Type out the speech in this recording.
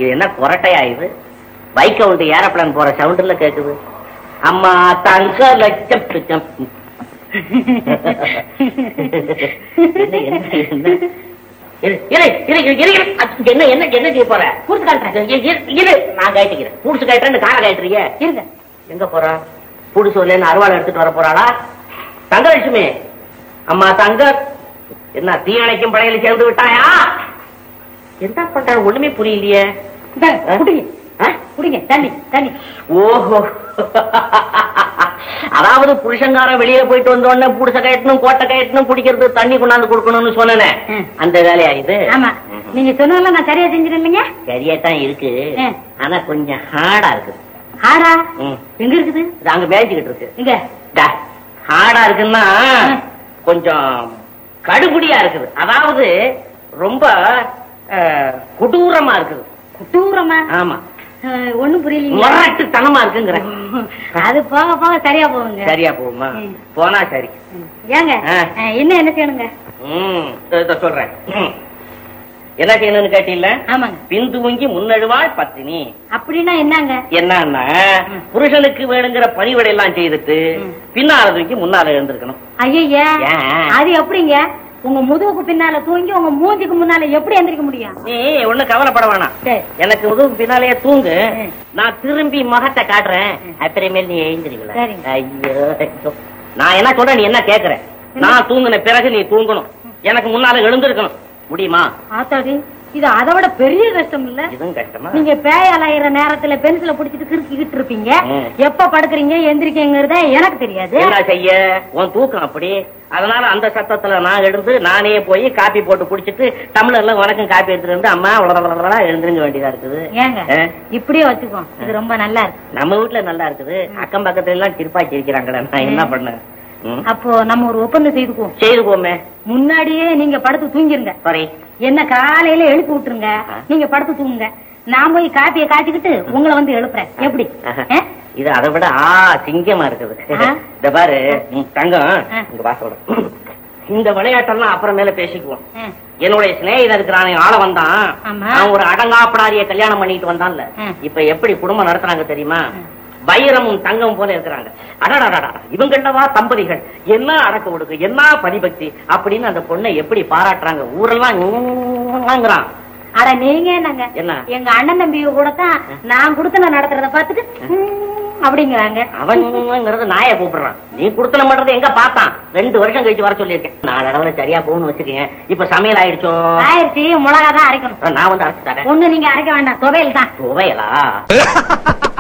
இது என்ன கொரட்டையா இது பைக் உண்டு ஏரோப்ளான் போற சவுண்டுல கேக்குது அம்மா தங்க லட்சம் லட்சம். என்ன என்ன என்ன இரு, இரு, இரு, இரு, இரு, இரு. அச்ச, என்ன என்ன என்ன செய்ய போற புடிச்சு காட்டுறேன். இரு, இரு, இரு, நான் கட்டிக்கிறேன் புடிச்சு கட்டுறேன்னு காரை கட்டுறீங்க இருங்க எங்க போறா புடிச்சு வரலன்னு அருவாள் எடுத்துட்டு வர போறாளா தங்கலட்சுமி அம்மா தங்க என்ன தீயணைக்கும் படையில சேர்ந்து விட்டாயா என்ன பண்ற ஒண்ணுமே புரியலையே இந்தாங்க, ஆ? குடிங்க ஆ? குடிங்க தண்ணி தண்ணி ஓஹோ அதாவது புருஷங்காரன் வெளியே போயிட்டு வந்த உடனே புடிச்ச கயட்டணும் கோட்டை கயட்டணும் குடிக்கிறது தண்ணி கொண்டாந்து கொடுக்கணும்னு சொன்னனே ம். அந்த வேலையா இது ஆமா ம்ஹும். நீங்க சொன்னதெல்லாம் நான் சரியா செஞ்சிருந்தேன் இல்லைங்க சரியா தான் இருக்கு ஆ. ஆனா கொஞ்சம் ஹார்டா இருக்குது ஆடா ம். எங்க இருக்குது இது அங்க மேய்ச்சிக்கிட்டு இருக்கு இங்க டா, ஹார்டா இருக்குன்னா ம். கொஞ்சம் கடுபுடியா இருக்குது அதாவது ரொம்ப அஹ், கொடூரமா இருக்குது குட்டூரமா ஆமா ஒண்ணும் புரியலீங்க முரட்டுத்தனமா இருக்குங்கிறேன் அது போக போக சரியா போகுங்க சரியா போகுமா ம். போனா சரி ம். ஏங்க ஆ. ஆ, இன்னும் என்ன செய்யணுங்க ம் இதோ சொல்றேன் ம். என்ன செய்யணும்னு கேட்டீங்கள ஆமாங்க பிந்துவங்கி முன்னழுவாள் பத்தினி அப்படின்னா என்னங்க என்னன்னா ம். புருஷனுக்கு வேணுங்கிற பணிவிடை எல்லாம் செய்துட்டு ம். பின்னால தூக்கி முன்னால எழுந்திருக்கணும் ஐயா ஏன்? அது எப்படிங்க உங்க முதுகுக்கு பின்னால தூங்கி உங்க மூஞ்சிக்கு முன்னால எப்படி எந்திரிக்க முடியும் நீ ஒண்ணு கவலைப்பட வேணாம் சரி. எனக்கு உதவு பின்னாலேயே தூங்கு ம். நான் திரும்பி முகத்தை காட்டுறேன் ம். அப்புறமேல் நீ எழுந்திருக்கல சரிங்க. ஐயோ ஐயோ. நான் என்ன சொல்றேன் நீ என்ன கேக்குற நான் தூங்குன பிறகு நீ தூங்கணும் எனக்கு முன்னால எழுந்திருக்கணும் முடியுமா ஆத்தாடி இது அதை விட பெரிய கஷ்டம் இல்ல இதுவும் கஷ்டமா நீங்க பேய் அலையிற நேரத்துல பென்சில புடிச்சிட்டு கிறுக்கிக்கிட்டு இருப்பீங்க ம். எப்ப படுக்குறீங்க எந்திரிக்கங்கிறத எனக்கு தெரியாது என்ன செய்ய உன் தூக்கம் அப்படி அதனால அந்த சத்தத்துல நான் எழுந்து நானே போய் காப்பி போட்டு குடிச்சிட்டு டம்ளர்ல உனக்கும் காப்பி எடுத்துட்டு வந்து அம்மா உலகளா எழுந்திருக்க வேண்டியதா இருக்குது ஏங்க ஆ? இப்படியே வச்சுக்கோ இது ரொம்ப நல்லா இருக்கு நம்ம வீட்டுல நல்லா இருக்குது அக்கம் பக்கத்துல எல்லாம் சிரிப்பாச்சி இருக்கிறாங்களே நான் என்ன பண்ணேன் ம். அப்போ நம்ம ஒரு ஒப்பந்தம் செய்துக்குவோம் செய்து போமே முன்னாடியே நீங்க படுத்து தூங்கிருங்க சாரி என்ன காலையில எழுப்பி விட்டுருங்க ஆ. நீங்க படுத்து தூங்குங்க நான் போய் காப்பியை காய்ச்சிக்கிட்டு உங்களை வந்து எழுப்புறேன் எப்படி ஆ? இது அதை விட ஆ சிங்கமா இருக்குது ஆ. இந்த பாரு ம், தங்கம் ஆ. இங்க வாசோட இந்த விளையாட்டெல்லாம் அப்புறமேல பேசிக்குவோம் ஆ. என்னுடைய சிநேகிதன் இருக்கிறானே ஆள வந்தான் ஆமா. அவன் ஒரு அடங்காப்படாரிய கல்யாணம் பண்ணிட்டு வந்தான்ல ஆ. இப்ப எப்படி குடும்பம் நடத்துறாங்க தெரியுமா ஆ. வைரமும் தங்கம் போல இருக்கிறாங்க அடடடடா இவங்கண்டவா தம்பதிகள் என்ன அடக்க ஒடுக்கு என்ன பரிபக்தி அப்படின்னு அந்த பொண்ணை எப்படி பாராட்டுறாங்க ஊரெல்லாம் அட நீங்க என்னங்க என்ன? எங்க அண்ணன் தம்பி கூட தான் நான் கொடுத்து நான் நடத்துறத பார்த்துட்டு ம், அப்படிங்கிறாங்க அவன்ங்கிறது நாயை கூப்பிடுறான் நீ குடுத்தன பண்றது எங்க பார்த்தான் ரெண்டு வருஷம் கழிச்சு வர சொல்லியிருக்கேன் நாலு இடத்துல சரியா போகணும்னு வச்சுக்கேன் இப்ப சமையல் ஆயிடுச்சோ ஆயிரத்தி மிளகா தான் அரைக்கணும் நான் வந்து அரைச்சு தரேன் ஒண்ணு நீங்க அரைக்க வேண்டாம் துவையல் தான் துவையலா